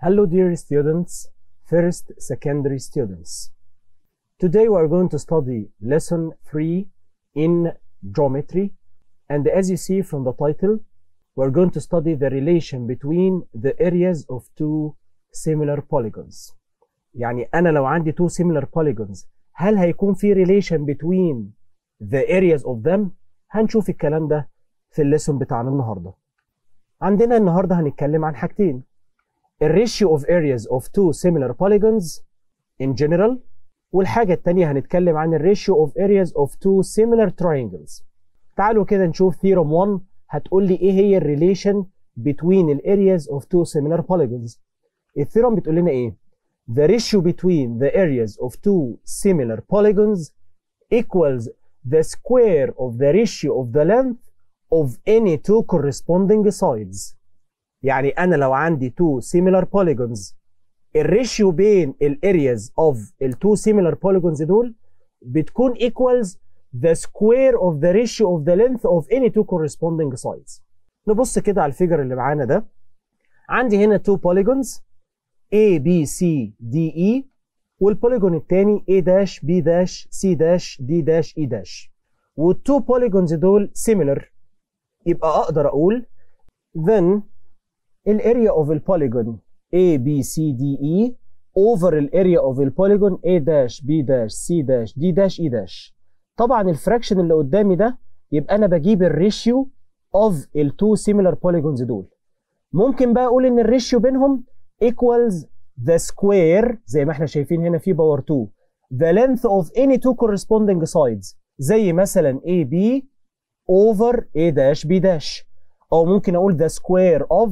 Hello dear students, first secondary students. Today we are going to study lesson 3 in geometry and as you see from the title we're going to study the relation between the areas of two similar polygons. يعني أنا لو عندي two similar polygons هل هيكون في relation between the areas of them؟ هنشوف الكلام ده في الليسون بتاعنا النهارده. عندنا النهارده هنتكلم عن حاجتين. الريشيو of areas of two similar polygons in general والحاجة التانية هنتكلم عن الريشيو of areas of two similar triangles. تعالوا كده نشوف theorem 1 هتقول لي ايه هي الريليشن between the areas of two similar polygons. الثيرم بتقول لنا ايه؟ The ratio between the areas of two similar polygons equals the square of the ratio of the length of any two corresponding sides. يعني انا لو عندي two similar polygons الريشيو بين areas of ال two similar polygons دول بتكون equals the square of the ratio of the length of any two corresponding sides. نبص كده على الفيجر اللي معانا ده. عندي هنا two polygons A B C D E والبوليجون الثاني A dash B dash C dash D dash E dash. والتو polygons دول similar يبقى اقدر اقول then الاريا of البوليجون A B C D E over الاريا of البوليجون A dash B dash C dash D dash E dash. طبعا الفراكشن اللي قدامي ده يبقى انا بجيب الريشيو اوف التو سيميلار بوليجونز دول ممكن بقى اقول ان الريشيو بينهم equals the square زي ما احنا شايفين هنا في باور 2 the length of any two corresponding sides زي مثلا AB over A dash B dash او ممكن اقول the square of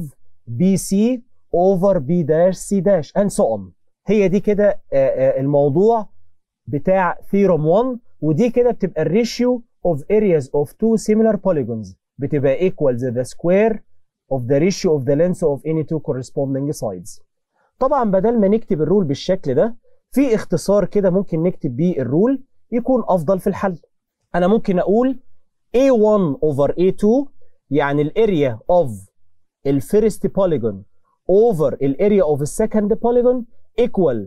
BC over B dash C dash and so on هي دي كده الموضوع بتاع theorem 1 ودي كده بتبقى الريشيو of areas of two similar polygons بتبقى equals the square of the ratio of the length of any two corresponding sides. طبعا بدل ما نكتب الرول بالشكل ده في اختصار كده ممكن نكتب بيه الرول يكون افضل في الحل. انا ممكن اقول A1 over A2 يعني الاريا of الفيرست polygon over الاريا of السكند polygon equal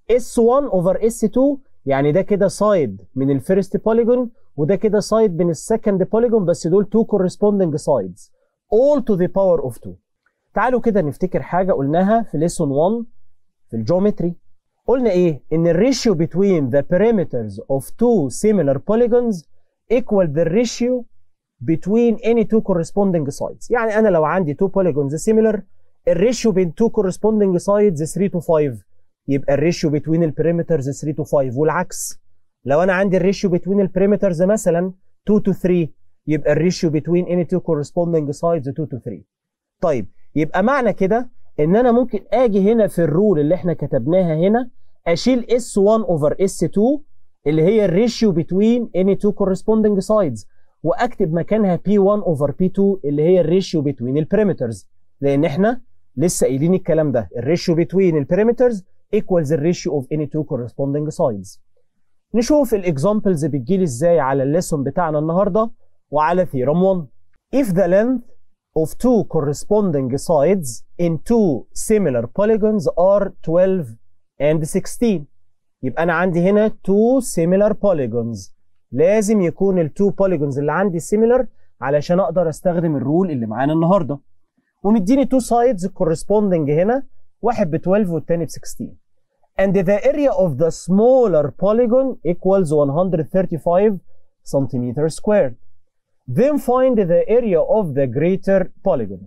S1 over S2 يعني ده كده سايد من الفيرست بوليجون وده كده سايد من السكند بوليجون بس دول تو corresponding sides all to the power of 2 تعالوا كده نفتكر حاجه قلناها في lesson 1 في الجيومتري قلنا ايه ان الريشيو between the perimeters of two similar polygons equal the ratio between any two corresponding sides يعني انا لو عندي two polygons similar الريشيو بين two corresponding sides 3 to 5 يبقى الريشيو بين البريمترز 3 to 5 والعكس لو انا عندي الريشيو بين البريمترز مثلا 2 to 3 يبقى الريشيو between any two corresponding sides 2 to 3 طيب يبقى معنى كده ان انا ممكن اجي هنا في الرول اللي احنا كتبناها هنا اشيل S1 over S2 اللي هي الريشيو between any two corresponding sides واكتب مكانها P1 over P2 اللي هي الريشيو between البريمترز لان احنا لسه قايلين الكلام ده الريشيو between البريمترز equals the ratio of any two corresponding sides. نشوف الاكزامبلز بتجيلي ازاي على الليسون بتاعنا النهارده وعلى theorem 1. If the length of two corresponding sides in two similar polygons are 12 and 16 يبقى انا عندي هنا two similar polygons لازم يكون ال two polygons اللي عندي similar علشان اقدر استخدم الرول اللي معانا النهارده ومديني two sides corresponding هنا واحد ب 12 والتاني ب 16 and the area of the smaller polygon equals 135 centimeter squared then find the area of the greater polygon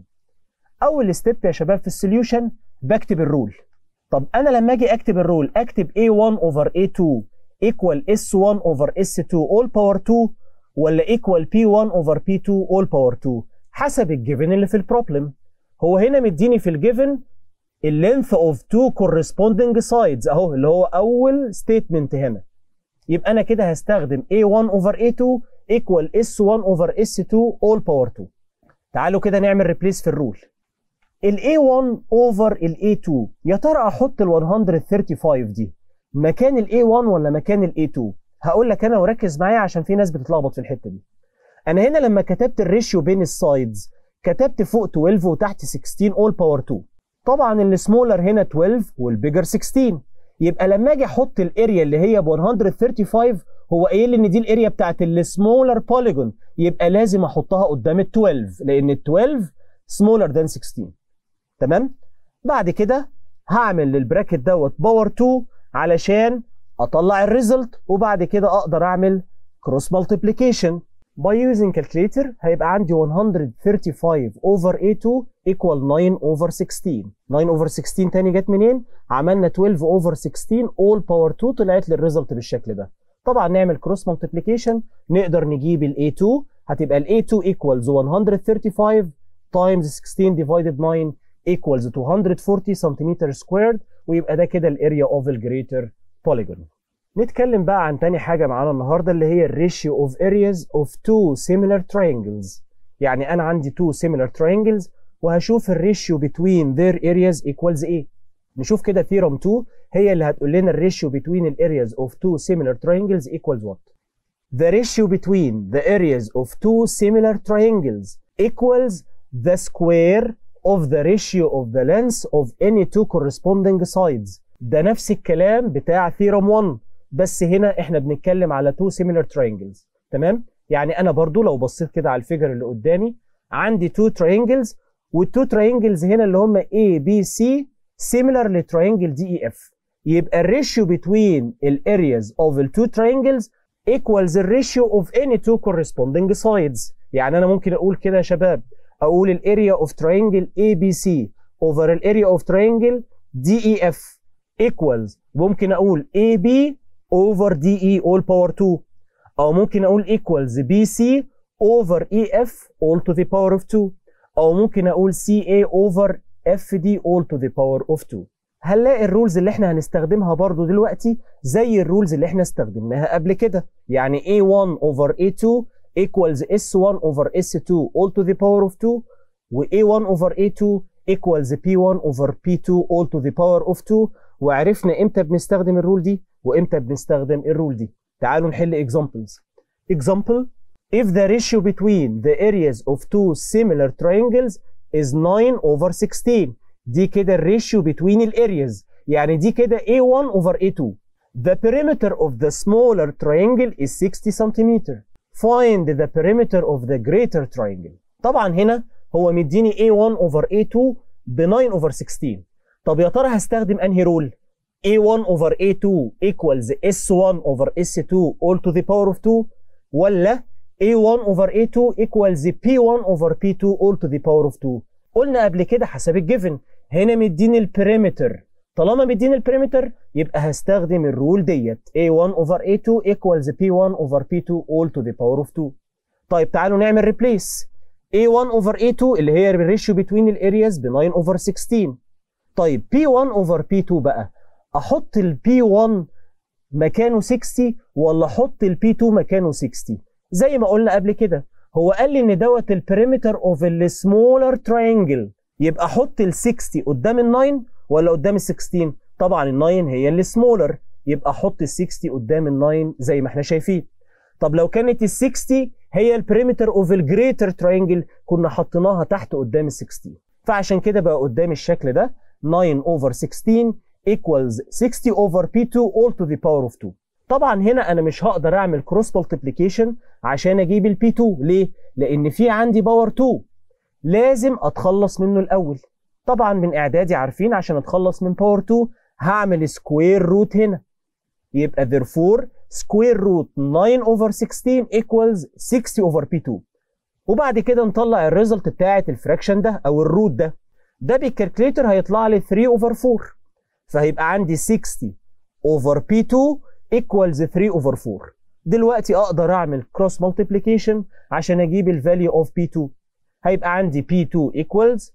اول ستيب يا شباب في السوليوشن بكتب الرول طب انا لما اجي اكتب الرول اكتب a1 over a2 equal s1 over s2 all power 2 ولا equal p1 over p2 all power 2 حسب الجيفن اللي في البروبلم هو هنا مديني في الجيفن اللينث اوف تو corresponding sides اهو اللي هو اول ستيتمنت هنا يبقى انا كده هستخدم A1 over A2 equal S1 over S2 all power 2 تعالوا كده نعمل ريبليس في الرول ال A1 over ال A2 يا ترى احط ال 135 دي مكان ال A1 ولا مكان ال A2 هقول لك انا وركز معايا عشان في ناس بتتلخبط في الحته دي انا هنا لما كتبت الريشيو بين السايدز كتبت فوق 12 وتحت 16 all power 2 طبعا السمولر هنا 12 والبيجر 16 يبقى لما اجي احط الاريا اللي هي ب 135 هو قايل لي ان دي الاريا بتاعت السمولر بوليجون يبقى لازم احطها قدام ال 12 لان ال 12 سمولر ذان 16 تمام بعد كده هعمل للبراكت دوت باور 2 علشان اطلع الريزلت وبعد كده اقدر اعمل كروس مالتيبليكيشن by using calculator هيبقى عندي 135 over A2 equal 9 over 16 9 over 16 تاني جت منين؟ عملنا 12 over 16 all power 2 طلعت لي الريزلت بالشكل ده طبعا نعمل كروس مالتيبليكيشن نقدر نجيب ال A2 هتبقى ال A2 equals 135 times 16 divided 9 equals 240 centimeter squared ويبقى ده كده الاريا اوف الجريتر بوليجون نتكلم بقى عن تاني حاجة معانا النهاردة اللي هي الريشيو اوف areas of two similar triangles يعني أنا عندي two similar triangles وهشوف الريشيو between their areas equals ايه نشوف كده theorem 2 هي اللي هتقول لنا الريشيو between the areas of two similar triangles equals what The ratio between the areas of two similar triangles equals the square of the ratio of the length of any two corresponding sides ده نفس الكلام بتاع theorem 1 بس هنا احنا بنتكلم على two similar triangles تمام يعني انا برضو لو بصيت كده على الفيجر اللي قدامي عندي two triangles والتو triangles هنا اللي هم A B C similar لترينجل D E F يبقى الريشيو between ال areas of the two triangles equals the ratio of any two corresponding sides يعني انا ممكن اقول كده يا شباب اقول الاريا of triangle ABC over الاريا of triangle DEF equals ممكن اقول AB over DE all power 2 او ممكن اقول equals BC over EF all to the power of 2 او ممكن اقول CA over FD all to the power of 2 هنلاقي الرولز اللي احنا هنستخدمها برضو دلوقتي زي الرولز اللي احنا استخدمناها قبل كده يعني A1 over A2 equals S1 over S2 all to the power of 2 و A1 over A2 equals P1 over P2 all to the power of 2 وعرفنا امتى بنستخدم الرول دي وامتى بنستخدم الرول دي تعالوا نحل examples example if the ratio between the areas of two similar triangles is 9 over 16 دي كده الريشيو between الارياز يعني دي كده A1 over A2 the perimeter of the smaller triangle is 60 centimeter find the perimeter of the greater triangle طبعا هنا هو مديني A1 over A2 ب 9 over 16 طب يا ترى هستخدم انهي رول A1 over A2 equals S1 over S2 all to the power of 2 ولا A1 over A2 equals P1 over P2 all to the power of 2 قلنا قبل كده حسب الجيفن هنا مديني البريمتر طالما مديني البريمتر يبقى هستخدم الرول ديت A1 over A2 equals P1 over P2 all to the power of 2 طيب تعالوا نعمل ريبليس A1 over A2 اللي هي الريشيو بين الارياز ب 9 over 16 طيب P1 over P2 بقى احط ال P1 مكانه 60 ولا احط ال P2 مكانه 60 زي ما قلنا قبل كده هو قال لي ان دوت البريمتر اوف السمولر تراينجل يبقى احط ال 60 قدام ال 9 ولا قدام ال 16 طبعا ال 9 هي اللي سمولر يبقى احط ال 60 قدام ال 9 زي ما احنا شايفين طب لو كانت ال 60 هي البريمتر اوف الجريتر تراينجل كنا حطيناها تحت قدام ال 16 فعشان كده بقى قدام الشكل ده 9 over 16 equals 60 over P2 all to the power of 2 طبعا هنا انا مش هقدر اعمل كروس مالتيبليكيشن عشان اجيب البي 2 ليه لان في عندي باور 2 لازم اتخلص منه الاول طبعا من اعدادي عارفين عشان اتخلص من باور 2 هعمل سكوير روت هنا يبقى therefore سكوير روت 9 over 16 equals 60 over P2 وبعد كده نطلع الريزلت بتاعت الفراكشن ده او الروت ده ده بالكالكليتر هيطلع لي 3 over 4 فهيبقى عندي 60 over P2 equals 3 over 4 دلوقتي اقدر اعمل cross multiplication عشان اجيب الفاليو of P2 هيبقى عندي P2 equals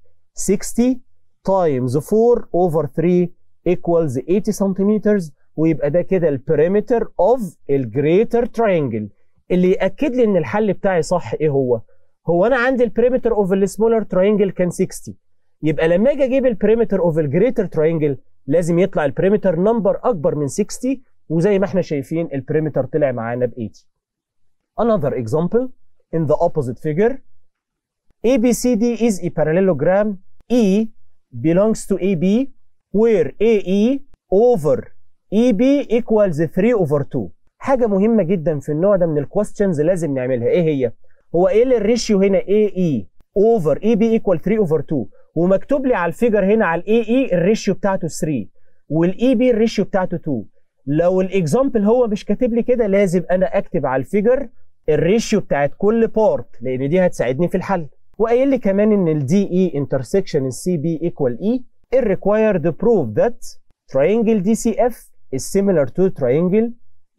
60 times 4 over 3 equals 80 centimeters ويبقى ده كده البريمتر of الجريتر triangle اللي ياكد لي ان الحل بتاعي صح ايه هو هو انا عندي البريمتر اوف السمولر تراينجل كان 60 يبقى لما اجي اجيب البريمتر اوف الجريتر تراينجل لازم يطلع البريمتر نمبر اكبر من 60 وزي ما احنا شايفين البريمتر طلع معانا ب 80 another example in the opposite figure ABCD is a parallelogram E belongs to AB where AE over EB equals 3 over 2 حاجة مهمة جدا في النوع ده من الكويستشنز لازم نعملها ايه هي؟ هو ايه الريشيو هنا AE over EB equal 3 over 2 ومكتوب لي على الفيجر هنا على الاي اي الريشيو بتاعته 3 والاي بي الريشيو بتاعته 2 لو الاكزامبل هو مش كاتب لي كده لازم انا اكتب على الفيجر الريشيو بتاعت كل بارت لان دي هتساعدني في الحل وقايل لي كمان ان الدي اي انترسكشن السي بي ايكوال اي it required to prove that triangle DCF is similar to triangle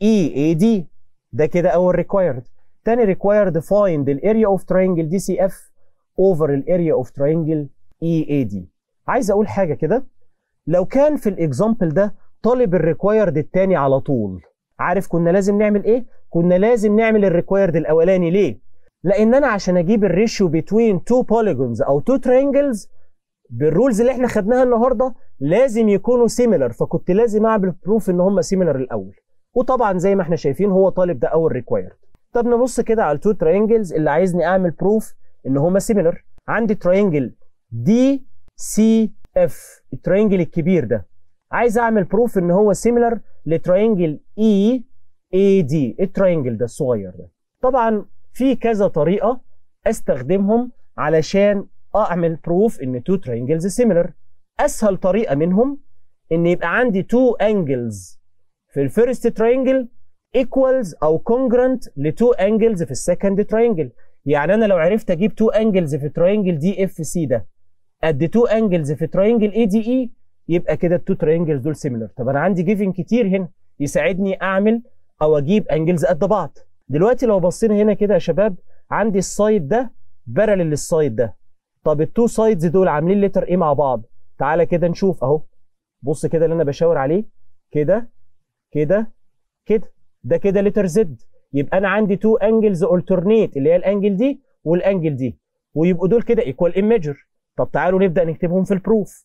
EAD ده كده اول required تاني required find the area of triangle DCF over the area of triangle EAD عايز اقول حاجه كده لو كان في الاكزامبل ده طالب الريكوايرد التاني على طول عارف كنا لازم نعمل ايه كنا لازم نعمل الريكوايرد الاولاني ليه لان انا عشان اجيب الريشيو بين تو بوليجونز او تو ترينجلز بالرولز اللي احنا خدناها النهارده لازم يكونوا سيميلر فكنت لازم اعمل بروف ان هم سيميلر الاول وطبعا زي ما احنا شايفين هو طالب ده اول ريكوايرد طب نبص كده على التو ترينجلز اللي عايزني اعمل بروف ان هم سيميلر عندي ترينجل دي سي اف الترينجل الكبير ده عايز اعمل بروف ان هو سيميلر لترينجل اي اي دي الترينجل ده الصغير ده طبعا في كذا طريقه استخدمهم علشان اعمل بروف ان تو ترينجلز سيميلر اسهل طريقه منهم ان يبقى عندي تو انجلز في الفيرست ترينجل ايكوالز او كونجرنت لتو انجلز في السكند ترينجل يعني انا لو عرفت اجيب تو انجلز في ترينجل دي اف سي ده قد تو انجلز في ترينجل اي دي اي يبقى كده التو ترينجلز دول سيميلر طب انا عندي جيفن كتير هنا يساعدني اعمل او اجيب انجلز قد بعض دلوقتي لو بصينا هنا كده يا شباب عندي السايد ده بارلل للسايد ده طب التو سايدز دول عاملين لتر ايه مع بعض تعالى كده نشوف اهو بص كده اللي انا بشاور عليه كده كده كده ده كده لتر زد يبقى انا عندي تو انجلز الترنيت اللي هي الانجل دي والانجل دي ويبقوا دول كده ايكوال ان ميجر طب تعالوا نبدا نكتبهم في البروف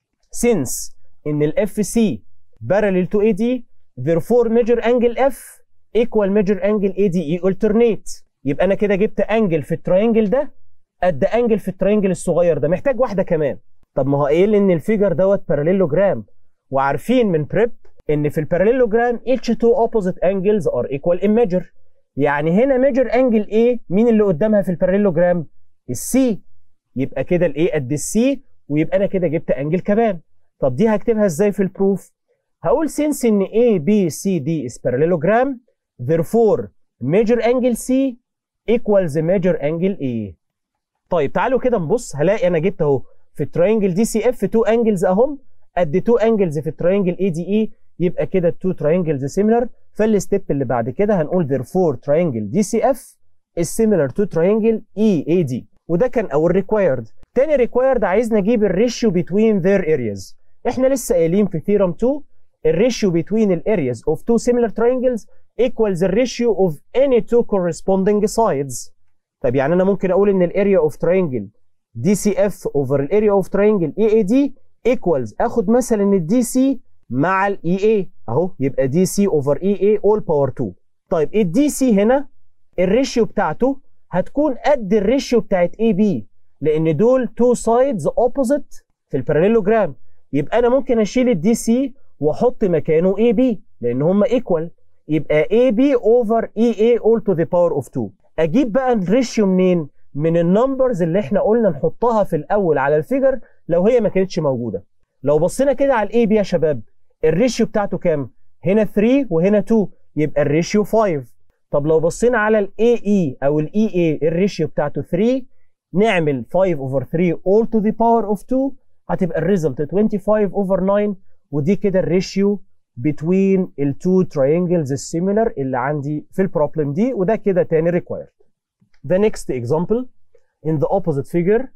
since ان الاف سي parallel to AD therefore measure angle F equal measure angle ADE alternate يبقى انا كده جبت انجل في التراينجل ده قد انجل في التراينجل الصغير ده محتاج واحده كمان طب ما هو قايل ان الفيجر دوت باراليلوجرام وعارفين من بريب ان في الباراليلوجرام each two opposite angles are equal in measure يعني هنا measure angle A مين اللي قدامها في الباراليلوجرام السي يبقى كده الاي قد السي ويبقى انا كده جبت انجل كمان طب دي هكتبها ازاي في البروف هقول since ان A B C D is parallelogram therefore measure angle C equals measure angle A طيب تعالوا كده نبص هلاقي انا جبت اهو في التراينجل دي سي اف تو انجلز اهم قد تو انجلز في التراينجل اي دي اي يبقى كده التو تراينجلز سيميلر فالستيب اللي بعد كده هنقول therefore triangle دي سي اف is similar to triangle اي اي دي وده كان اول ريكوايرد تاني ريكوايرد عايزنا نجيب الريشيو between their areas احنا لسه قايلين في ثيرم 2 الريشيو between the areas of two similar triangles equals the ratio of any two corresponding sides طب يعني انا ممكن اقول ان الاريا اوف تراينجل دي سي اف اوفر الاريا اوف تراينجل اي اي دي ايكوالز اخد مثلا الدي سي مع الاي اي اهو يبقى دي سي اوفر اي اي اول باور 2 طيب الدي سي هنا الريشيو بتاعته هتكون قد الريشيو بتاعت اي بي لان دول تو سايدز اوبوزيت في الباراليلوجرام يبقى انا ممكن اشيل الدي سي واحط مكانه اي بي لان هم ايكوال يبقى اي بي اوفر اي اي اول تو ذا باور اوف 2 اجيب بقى الريشيو منين من النمبرز اللي احنا قلنا نحطها في الاول على الفيجر لو هي ما كانتش موجوده لو بصينا كده على الاي بي يا شباب الريشيو بتاعته كام هنا 3 وهنا 2 يبقى الريشيو 5 طب لو بصينا على الاي اي او الاي اي الريشيو بتاعته 3 نعمل 5 اوفر 3 all to the power of 2 هتبقى الريزلت 25 اوفر 9 ودي كده الريشيو between التو triangles السيميلر اللي عندي في البروبلم دي وده كده تاني required. The next example in the opposite figure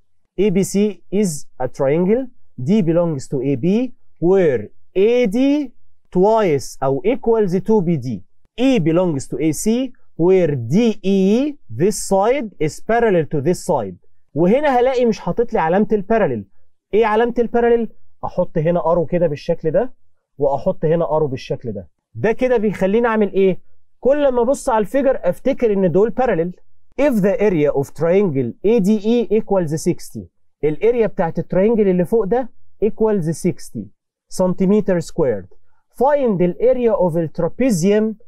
ABC is a triangle D belongs to AB where AD twice أو equals to BD E belongs to AC where DE this side is parallel to this side وهنا هلاقي مش حاطط لي علامة الباراليل ايه علامة الباراليل؟ احط هنا ارو كده بالشكل ده واحط هنا ارو بالشكل ده ده كده بيخليني اعمل ايه كل ما ابص على الفيجر افتكر ان دول باراليل if the area of triangle ADE equals 60 الاريا بتاعت الترينجل اللي فوق ده equals 60 سنتيمتر سكويرد find الاريا اوف الترابيزيوم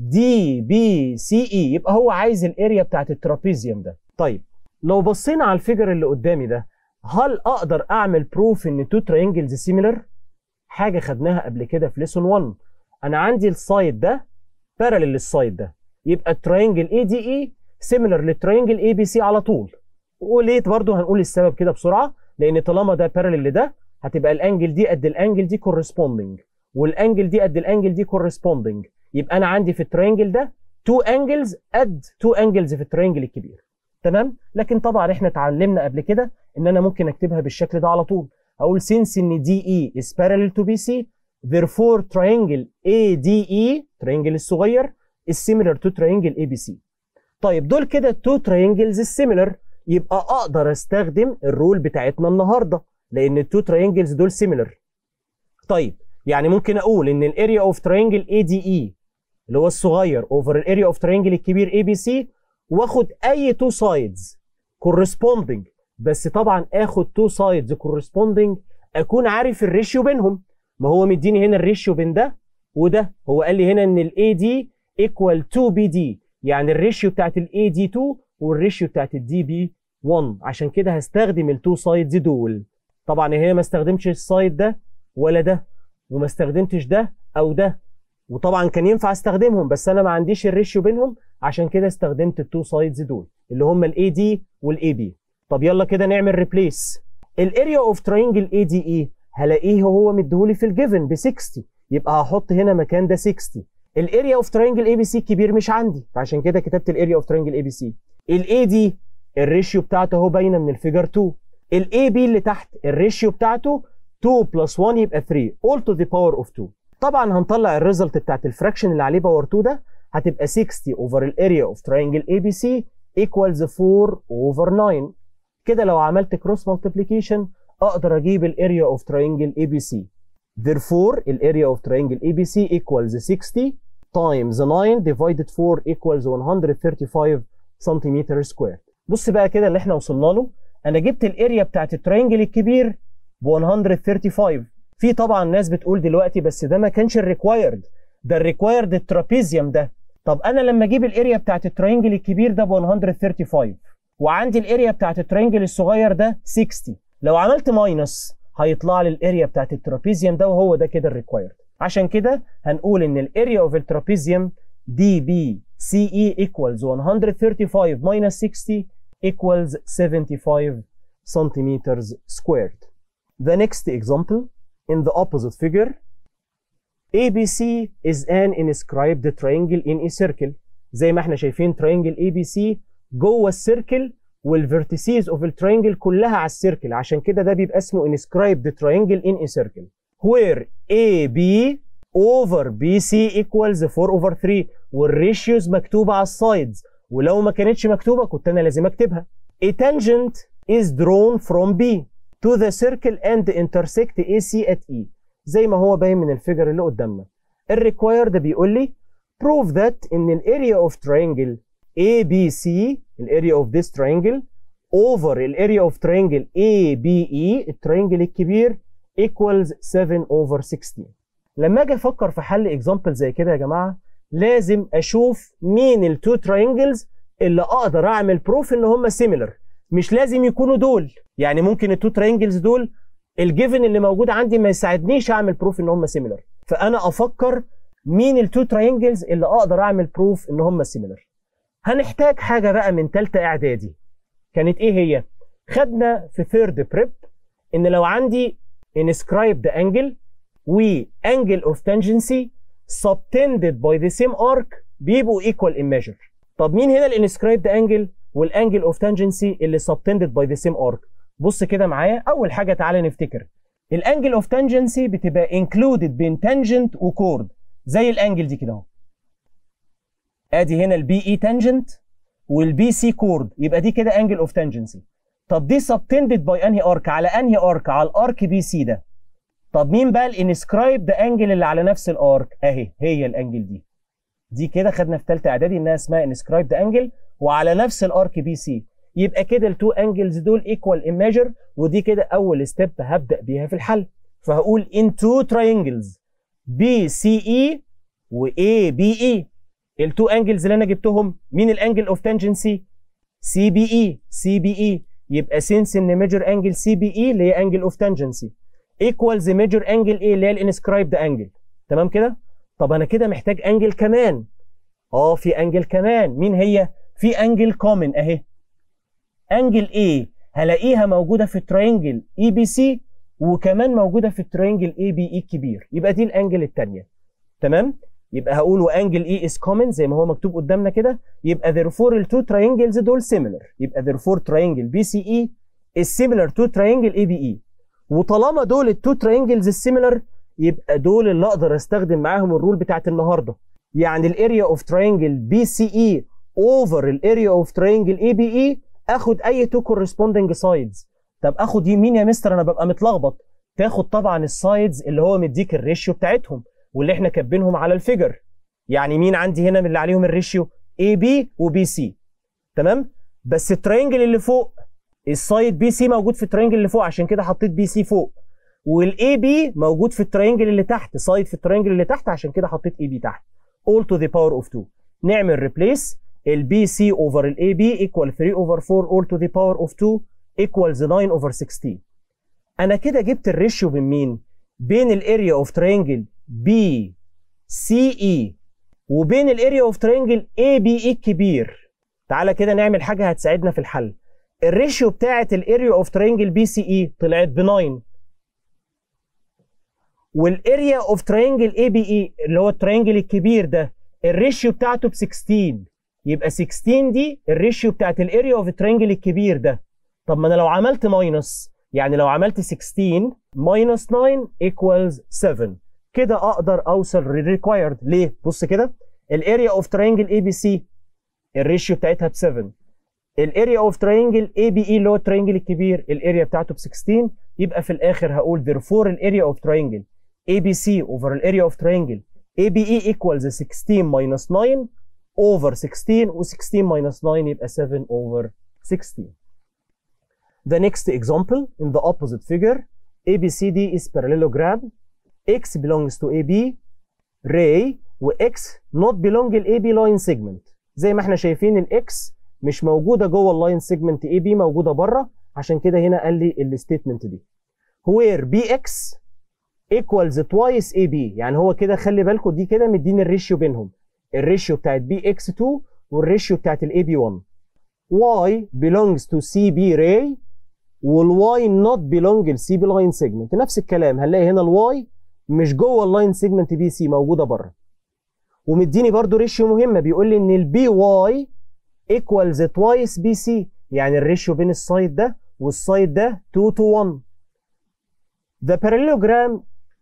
دي بي سي اي يبقى هو عايز الاريا بتاعت الترابيزيوم ده طيب لو بصينا على الفيجر اللي قدامي ده هل اقدر اعمل بروف ان تو ترينجلز سيميلر حاجه خدناها قبل كده في ليسون 1 انا عندي السايد ده بارلل للسايد ده يبقى الترينجل اي دي اي سيميلر للترينجل اي بي سي على طول وليه برضه هنقول السبب كده بسرعه لان طالما ده بارلل لده هتبقى الانجل دي قد الانجل دي كورسبوندنج والانجل دي قد الانجل دي كورسبوندنج يبقى انا عندي في الترينجل ده تو انجلز قد تو انجلز في الترينجل الكبير تمام لكن طبعا احنا اتعلمنا قبل كده ان انا ممكن اكتبها بالشكل ده على طول اقول since ان دي اي is parallel to BC therefore triangle ADE triangle الصغير is similar to triangle ABC طيب دول كده two triangles similar يبقى اقدر استخدم الرول بتاعتنا النهارده لان التو triangles دول similar طيب يعني ممكن اقول ان الاريا اوف ترينجل ADE اللي هو الصغير اوفر الاريا اوف ترينجل الكبير ABC واخد اي تو سايدز corresponding بس طبعا اخد تو سايدز corresponding اكون عارف الريشيو بينهم ما هو مديني هنا الريشيو بين ده وده هو قال لي هنا ان الاي دي ايكوال 2 بي دي يعني الريشيو بتاعت الاي دي 2 والريشيو بتاعت الدي بي 1 عشان كده هستخدم التو سايدز دول طبعا هنا ما استخدمتش السايد ده ولا ده وما استخدمتش ده او ده وطبعا كان ينفع استخدمهم بس انا ما عنديش الريشيو بينهم عشان كده استخدمت التو سايدز دول اللي هم الاي دي والاي بي طب يلا كده نعمل ريبليس الاريا اوف ترينجل اي دي اي هلاقيه هو مديهولي في الجيفن ب 60 يبقى هحط هنا مكان ده 60 الاريا اوف ترينجل اي بي سي كبير مش عندي فعشان كده كتبت الاريا اوف ترينجل اي بي سي الاي دي الريشيو بتاعته اهو باينه من الفيجر 2 الاي بي اللي تحت الريشيو بتاعته 2 بلس 1 يبقى 3 all to the power of 2 طبعا هنطلع الريزلت بتاعت الفراكشن اللي عليه باور 2 ده هتبقى 60 اوفر الاريا اوف ترينجل اي بي سي equals 4 اوفر 9 كده لو عملت كروس مالتيبليكيشن اقدر اجيب الاريا اوف ترينجل اي بي سي therefore الاريا اوف ترينجل اي بي سي equals 60 times 9 divided 4 equals 135 سنتيمتر سكوير بص بقى كده اللي احنا وصلنا له انا جبت الاريا بتاعت الترينجل الكبير ب 135 في طبعا ناس بتقول دلوقتي بس ده ما كانش الريكوايرد ده الريكوايرد الترابيزيوم ده طب انا لما اجيب الاريا بتاعت الترينجل الكبير ده ب 135 وعندي الاريا بتاعت الترينجل الصغير ده 60 لو عملت ماينس هيطلع لي الاريا بتاعت الترابيزيوم ده وهو ده كده الريكوايرد عشان كده هنقول ان الاريا اوف الترابيزيوم دي بي سي اي equals 135 minus 60 equals 75 centimeters squared. The next example in the opposite figure ABC is an inscribed triangle in a circle زي ما احنا شايفين triangle ABC جوه السيركل والفيرتيسيز اوف الترينجل كلها على السيركل عشان كده ده بيبقى اسمه inscribed triangle in a circle where AB over BC equals 4 over 3 والريشيوز مكتوبه على السايدز ولو ما كانتش مكتوبه كنت انا لازم اكتبها A tangent is drawn from B to the circle and intersect AC at E زي ما هو باين من الفيجر اللي قدامنا الريكوايرد بيقول لي prove that in an area of triangle ABC الاريا of this triangle over الاريا of triangle ABE الترينجل الكبير equals 7 over 16 لما اجي افكر في حل اكزامبل زي كده يا جماعه لازم اشوف مين التو تراينجلز اللي اقدر اعمل بروف ان هم سيميلر مش لازم يكونوا دول يعني ممكن التو تراينجلز دول الجيفن اللي موجود عندي ما يساعدنيش اعمل بروف ان هم سيميلر فانا افكر مين التو تراينجلز اللي اقدر اعمل بروف ان هم سيميلر هنحتاج حاجه بقى من ثالثه اعدادي كانت ايه هي خدنا في ثيرد بريب ان لو عندي inscribed angle و angle of tangency subtended by the same arc بيبقوا equal in measure طب مين هنا الانسكرايبد انجل والانجل اوف تانجنسي اللي subtended by the same arc بص كده معايا اول حاجه تعالى نفتكر الانجل اوف تانجنسي بتبقى included بين تانجنت وكورد زي الانجل دي كده اهو ادي هنا البي اي تانجنت والبي سي كورد يبقى دي كده انجل اوف تانجنسي طب دي subtended by انهي ارك على انهي ارك على الارك بي سي ده طب مين بقى الانسكرايبد انجل اللي على نفس الارك اهي هي الانجل دي دي كده خدنا في ثالثه اعدادي انها اسمها انسكرايبد انجل وعلى نفس الارك بي سي يبقى كده التو انجلز دول ايكوال ان ميجر ودي كده اول ستيب هبدا بيها في الحل فهقول in two triangles BCE و ABE التو انجلز اللي انا جبتهم مين الانجل اوف تانجنسي CBE CBE يبقى since ان ميجر انجل CBE اللي هي انجل اوف تانجنسي equals ميجر انجل ايه اللي هي الانسكرايبد انجل تمام كده طب انا كده محتاج انجل كمان اه في انجل كمان مين هي في انجل كومن اهي انجل A هلاقيها موجوده في الترينجل اي بي سي وكمان موجوده في الترينجل اي بي اي الكبير يبقى دي الانجل الثانيه تمام يبقى هقول وانجل اي از كومن زي ما هو مكتوب قدامنا كده يبقى therefore التو تراينجلز دول similar يبقى therefore triangle بي سي اي is similar to triangle اي بي اي وطالما دول التو تراينجلز السيميلر يبقى دول اللي اقدر استخدم معاهم الرول بتاعت النهارده يعني الاريا اوف تراينجل بي سي اي اوفر الاريا اوف تراينجل اي بي اي اخد اي تو كورسبوندنج سايدز طب اخد يمين يا مستر انا ببقى متلخبط تاخد طبعا السايدز اللي هو مديك الريشيو بتاعتهم واللي احنا كاتبينهم على الفيجر يعني مين عندي هنا من اللي عليهم الريشيو اي بي وبي سي تمام بس التراينجل اللي فوق السايد بي سي موجود في التراينجل اللي فوق عشان كده حطيت بي سي فوق والاي بي موجود في التراينجل اللي تحت سايد في التراينجل اللي تحت عشان كده حطيت اي بي تحت all to the power of 2 نعمل ريبليس البي سي اوفر الاي بي equal 3 اوفر 4 all to the power of 2 equals 9 اوفر 16 انا كده جبت الريشيو من مين بين الاريا اوف تراينجل بي سي اي وبين الاريا اوف تراينجل اي بي اي الكبير تعالى كده نعمل حاجه هتساعدنا في الحل الريشيو بتاعه الاريا اوف تراينجل بي سي اي طلعت ب 9 والاريا اوف تراينجل اي بي اي اللي هو التراينجل الكبير ده الريشيو بتاعته ب 16 يبقى 16 دي الريشيو بتاعت الاريا اوف التراينجل الكبير ده طب ما انا لو عملت ماينس يعني لو عملت 16 ماينس 9 equals 7 كده اقدر اوصل للريكوايرد ليه بص كده الاريا اوف تراينجل اي بي سي الريشيو بتاعتها ب 7 الاريا اوف تراينجل اي بي اي اللي هو التراينجل الكبير الاريا بتاعته ب 16 يبقى في الاخر هقول therefore الاريا اوف تراينجل اي بي سي اوفر الاريا اوف تراينجل اي بي اي equals 16 minus 9 over 16 و 16 minus 9 يبقى 7 over 16 The next example in the opposite figure ABCD is parallelogram X belongs to AB ray و X not belong ل AB line segment زي ما احنا شايفين ال X مش موجودة جوه اللاين سيجمنت AB موجودة بره عشان كده هنا قال لي الستيتمنت دي where BX equals twice AB يعني هو كده خلي بالكم دي كده مديني الريشيو بينهم الريشيو بتاعت BX2 والريشيو بتاعت ال AB1 Y belongs to CB ray والواي نوت بيلونج لسي بي لاين سيجمنت نفس الكلام هنلاقي هنا الواي مش جوه اللاين سيجمنت بي سي موجوده بره ومديني برضو ريشيو مهمه بيقول لي ان البي واي ايكوالز توايس بي سي يعني الريشيو بين السايد ده والسايد ده 2 to 1 The parallelogram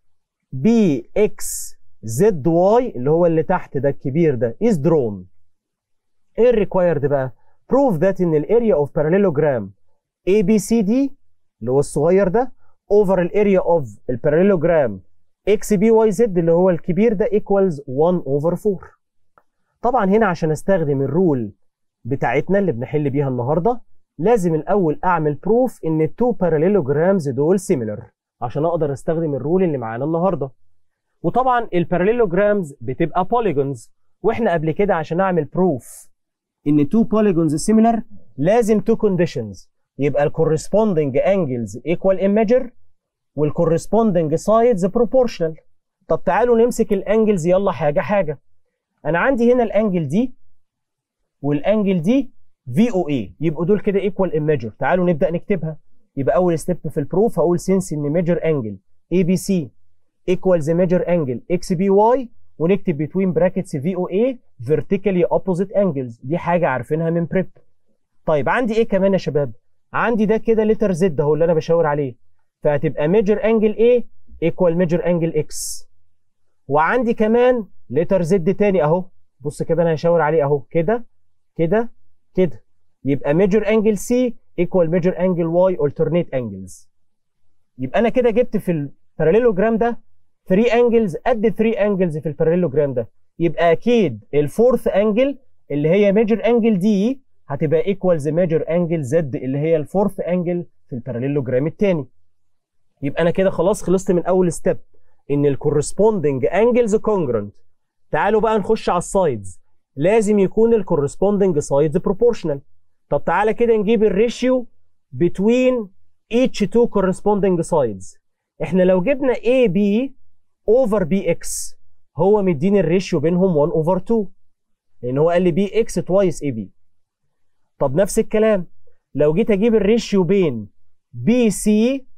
BX ZY اللي هو اللي تحت ده الكبير ده is drawn ايه الريكوايرد بقى؟ prove that in the area of parallelogram ABCD اللي هو الصغير ده over الاريا اوف الباراليلوجرام XBYZ اللي هو الكبير ده equals 1 over 4 طبعا هنا عشان استخدم الرول بتاعتنا اللي بنحل بيها النهارده لازم الاول اعمل بروف ان التو باراليلوجرامز دول سيميلر عشان اقدر استخدم الرول اللي معانا النهارده وطبعا الباراليلوجرامز بتبقى بوليجونز واحنا قبل كده عشان اعمل بروف ان تو بوليجونز سيميلر لازم تو كونديشنز يبقى الكورسبوندنج انجلز ايكوال ان ميجر والكورسبوندنج سايدز بروبورشنال طب تعالوا نمسك الانجلز يلا حاجه حاجه انا عندي هنا الانجل دي والانجل دي في او اي يبقوا دول كده ايكوال ان ميجر تعالوا نبدا نكتبها يبقى اول ستيب في البروف هقول سينس ان ميجر انجل اي بي سي ايكوالز ميجر انجل اكس بي واي ونكتب بتوين براكتس في او اي فيرتيكالي اوبوزيت انجلز دي حاجه عارفينها من بريب طيب عندي ايه كمان يا شباب عندي ده كده لتر زد اهو اللي انا بشاور عليه فهتبقى ميجر انجل A ايكوال ميجر انجل اكس وعندي كمان لتر زد تاني اهو بص كده انا هشاور عليه اهو كده كده كده يبقى ميجر انجل سي ايكوال ميجر انجل واي alternate انجلز يبقى انا كده جبت في الباراليلوجرام ده 3 انجلز قد 3 انجلز في الباراليلوجرام ده يبقى اكيد الفورث انجل اللي هي ميجر انجل دي هتبقى ايكوالز ميجر انجل زد اللي هي الفورث انجل في الباراليلوجرام الثاني يبقى انا كده خلاص خلصت من اول ستيب ان الكورسبوندنج انجلز كونجرنت تعالوا بقى نخش على السايدز لازم يكون الكورسبوندنج سايدز بروبورشنال طب تعالى كده نجيب الريشيو between each two corresponding sides احنا لو جبنا AB over BX هو مديني الريشيو بينهم 1 over 2 لان هو قال لي BX twice AB طب نفس الكلام لو جيت اجيب الريشيو بين BC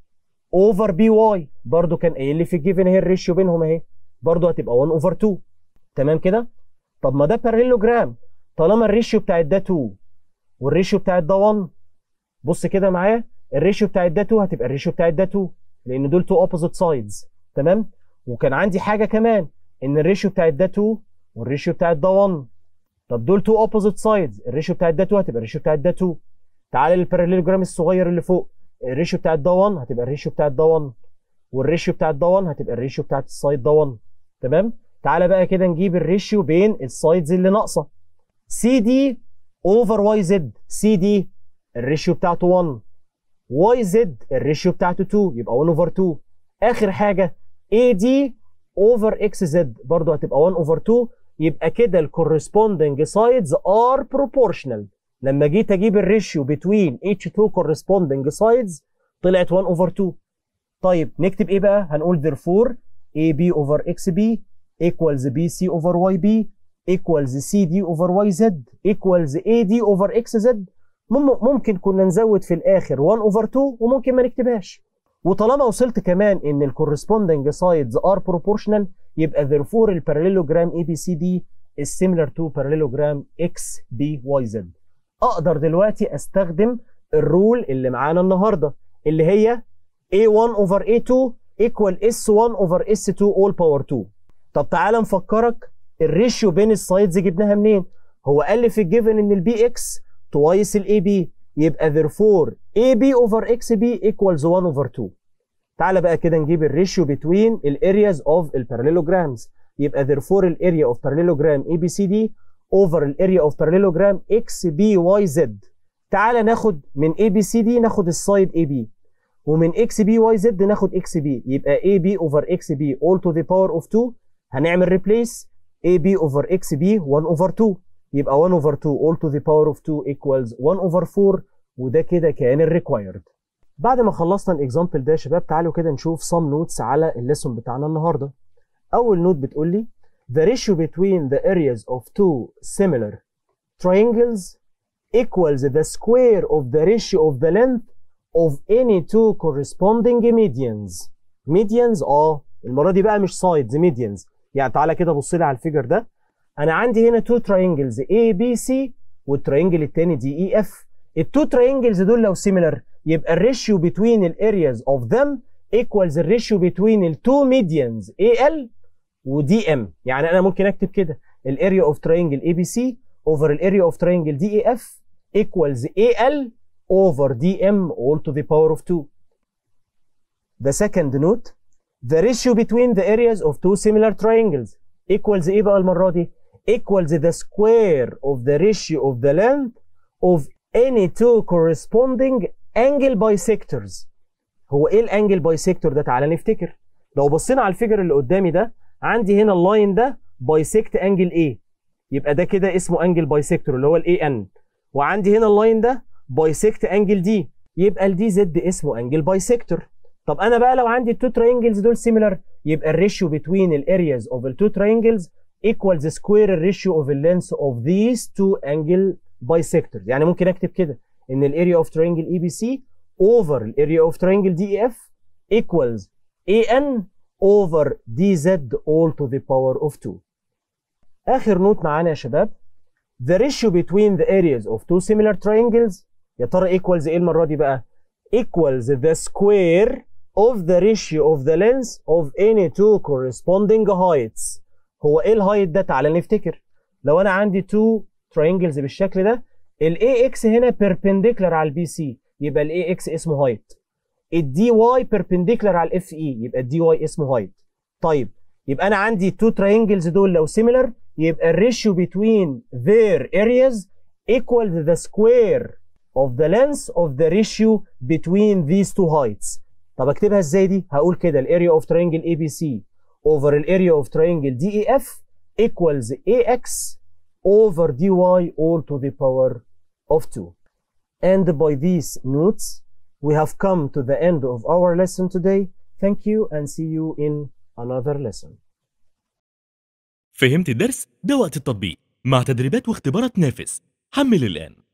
over BY برضو كان قايل لي في الجيفن اهي الريشيو بينهم اهي برضو هتبقى 1 over 2 تمام كده طب ما ده باراليلوجرام طالما الريشيو بتاعت ده 2 والريشيو بتاعت ده 1 بص كده معايا الريشيو بتاعت ده 2 هتبقى الريشيو بتاعت ده 2 لان دول تو اوبوزيت سايدز تمام وكان عندي حاجه كمان ان الريشيو بتاعت ده 2 والريشيو بتاعت ده 1 طب دول تو اوبوزيت سايدز الريشيو بتاعت ده 2 هتبقى الريشيو بتاعت ده 2 تعالى للباراليلوجرام الصغير اللي فوق الريشيو بتاعت ده 1 هتبقى الريشيو بتاعت ده 1 والريشيو بتاعت ده 1 هتبقى الريشيو بتاعت السايد ده 1 تمام تعالى بقى كده نجيب الريشيو بين السايدز اللي ناقصه سي دي اوفر واي زد سي دي الريشيو بتاعته 1 واي زد الريشيو بتاعته 2 يبقى 1 اوفر 2 اخر حاجه اي دي اوفر اكس زد برضه هتبقى 1 اوفر 2 يبقى كده الكورسبوندنج سايدز ار بروبورشنال لما جيت اجيب الريشيو بتوين اتش 2 كورسبوندنج سايدز طلعت 1 اوفر 2 طيب نكتب ايه بقى هنقول therefore AB over XB equals BC over YB equals CD over YZ equals AD over XZ ممكن كنا نزود في الاخر 1 over 2 وممكن ما نكتبهاش وطالما وصلت كمان ان الكورسبوندنج سايدز ار بروبورشنال يبقى therefore الباراليلوجرام ABCD is similar to parallelogram XBYZ اقدر دلوقتي استخدم الرول اللي معانا النهارده اللي هي A1 over A2 equal S1 over S2 all power 2 طب تعالى نفكرك الريشيو بين السايدز جبناها منين هو قال لي في الجيفن ان البي اكس توايس الاي بي يبقى therefore AB over XB equals 1 over 2 تعالى بقى كده نجيب الريشيو between الارياز اوف الباراليلوجرامز يبقى therefore الاريا اوف parallelogram ABCD over الاريا اوف parallelogram XBYZ تعالى ناخد من ABCD ناخد السايد AB ومن XBYZ ناخد XB يبقى AB over XB all to the power of 2 هنعمل replace AB over XB 1 over 2 يبقى 1 over 2 all to the power of 2 equals 1 over 4 وده كده كان الريكوايرد بعد ما خلصنا الاكزامبل ده يا شباب تعالوا كده نشوف some notes على الليسون بتاعنا النهارده اول نوت بتقول لي the ratio between the areas of two similar triangles equals the square of the ratio of the length of any two corresponding medians medians اه المره دي بقى مش sides medians يعني تعالى كده بص لي على الفيجر ده انا عندي هنا تو تراينجلز A B C والتراينجل الثاني دي اي اف التو تراينجلز دول لو سيميلر يبقى الريشيو بتوين الارياز اوف ذم ايكوالز الريشيو بتوين التو ميديانز اي ال ودي ام يعني انا ممكن اكتب كده الاريا اوف تراينجل اي بي سي اوفر الاريا اوف تراينجل دي اي اف equals AL over DM all to the power of 2. The second note, the ratio between the areas of two similar triangles equals ايه بقى المرة دي؟ equals the square of the ratio of the length of any two corresponding angle bisectors. هو ايه الانجل بايسيكتور ده؟ تعالى نفتكر. لو بصينا على الفيجر اللي قدامي ده عندي هنا اللاين ده بايسكت انجل A يبقى ده كده اسمه انجل بايسيكتور اللي هو الاي ان وعندي هنا اللاين ده بايسكت انجل دي يبقى الدي زد اسمه انجل بايسكتور طب انا بقى لو عندي التو تراينجلز دول سيميلر يبقى الريشيو بتوين الارياز اوف التو تراينجلز equals square الريشيو اوف اللينس اوف these two angle bisectors يعني ممكن اكتب كده ان الاريا اوف تراينجل اي بي سي اوفر الاريا اوف تراينجل دي اي اف equals an over dz all to the power of 2 اخر نوت معانا يا شباب the ratio between the areas of two similar triangles يا ترى equals ايه المره دي بقى equals the square of the ratio of the lengths of any two corresponding heights هو ايه الهايت ده تعالى نفتكر لو انا عندي two triangles بالشكل ده ال AX هنا perpendicular على البي سي يبقى ال AX اسمه هايت الدي واي perpendicular على الاف اي يبقى الدي واي اسمه هايت طيب يبقى انا عندي two triangles دول لو similar يبقى الريشيو between their areas equal the square of the length of the ratio between these two heights طب اكتبها ازاي دي هقول كده الاريا اوف triangle ABC over الاريا اوف triangle DEF equals AX over dy all to the power of 2 and by these notes we have come to the end of our lesson today thank you and see you in another lesson فهمت الدرس؟ ده وقت التطبيق مع تدريبات واختبارات نافس حمل الآن